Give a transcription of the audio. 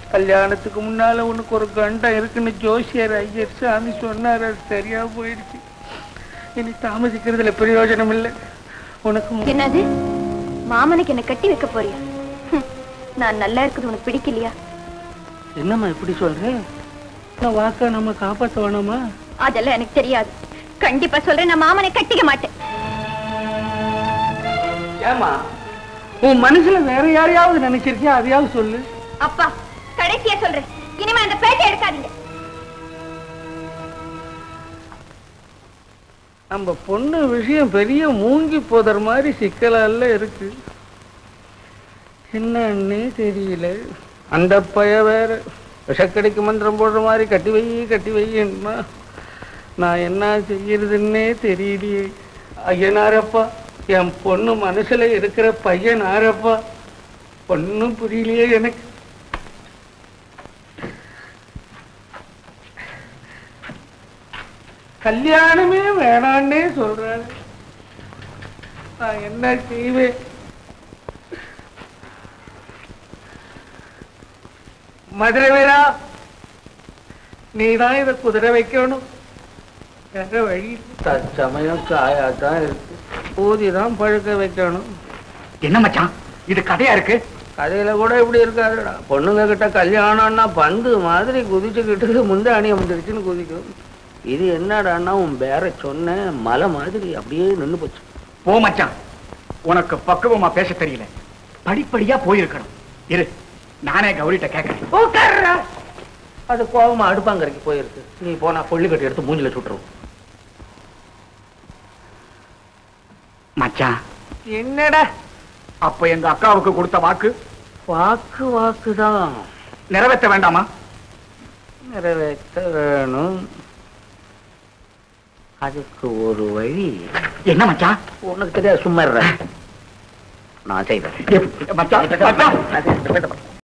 கல்யாணத்துக்கு முன்னால உனக்கு ஒரு கண்டம் இருக்குன்னு ஜோசியர் ஐயர் சாமி சொன்னார் அது சரியா போயிடுச்சு இனி தாமதிக்கிறதுல பிரயோஜனம் இல்லை உனக்கு மு- என்னது மாமனுக்கு என்ன கட்டி வைக்க போறியா ஹம், நான் நல்லா இருக்குது உனக்கு பிடிக்கலையா என்னம்மா இப்படி சொல்றேன் இந்த வாக்கை நம்ம காப்பாற்ற வேணாமா அதெல்லாம் எனக்கு தெரியாது கண்டிப்பா சொல்றேன் நான் மாமனை கட்டிக்க மாட்டேன் ஏமா உன் மனசுல வேற யாரையாவது நினைச்சிருக்கியா அதையாவது சொல்லு அப்பா கடைசியா சொல்றேன் இனிமே அந்த பேச்சை எடுக்காதீங்க நம்ம பொண்ணு விஷயம் பெரிய மூங்கி போதர் மாதிரி சிக்கலால இருக்கு என்னன்னே தெரியல அந்த பய வேற விஷக்கடிக்கு மந்திரம் போடுற மாதிரி கட்டி வை கட்டி வைன்னா நான் என்ன செய்யறதுன்னே தெரியலையே ஐயனாரப்பா என் பொண்ணு மனசுல இருக்கிற பையன் ஆரப்பா ஒன்னும் புரியலையே எனக்கு கல்யாணமே வேணான்னே சொல்றாரு நான் என்ன செய்வேன் மதுரை வீரா நீ தான் இதை குதிரை வைக்கணும் வேற வழி தற்சமயம் காயாதான் இருக்கு ஊதி தான் பழுக்க வைக்கணும் என்ன மச்சான் இது கதையா இருக்கு கதையில கூட இப்படி இருக்காதுடா பொண்ணுங்க கிட்ட கல்யாணம்னா பந்து மாதிரி குதிச்சுக்கிட்டு முந்தை அணி வந்துருச்சுன்னு குதிக்கும் இது என்னடான்னா உன் பேர சொன்ன மலை மாதிரி அப்படியே நின்னு போச்சு போ மச்சான் உனக்கு பக்குவமா பேச தெரியல படிப்படியா போயிருக்கணும் இரு நானே கௌரிட்ட கேட்கறேன் உட்கார்றா. அது கோபமா அடுப்பாங்கரைக்கு போயிருக்கு நீ போனா கொள்ளிக்கட்டி எடுத்து மூஞ்சில சுட்டுரும் மச்சான் என்னடா அப்ப எங்க அக்காவுக்கு கொடுத்த வாக்கு வாக்கு வாக்குதான் நிறைவேற்ற வேண்டாமா நிறைவேற்ற வேணும் அதுக்கு ஒரு வழி என்ன மச்சான் உனக்கு தெரியாது சும்மா இருடா. நான் செய்வேன் மச்சான் மச்சான்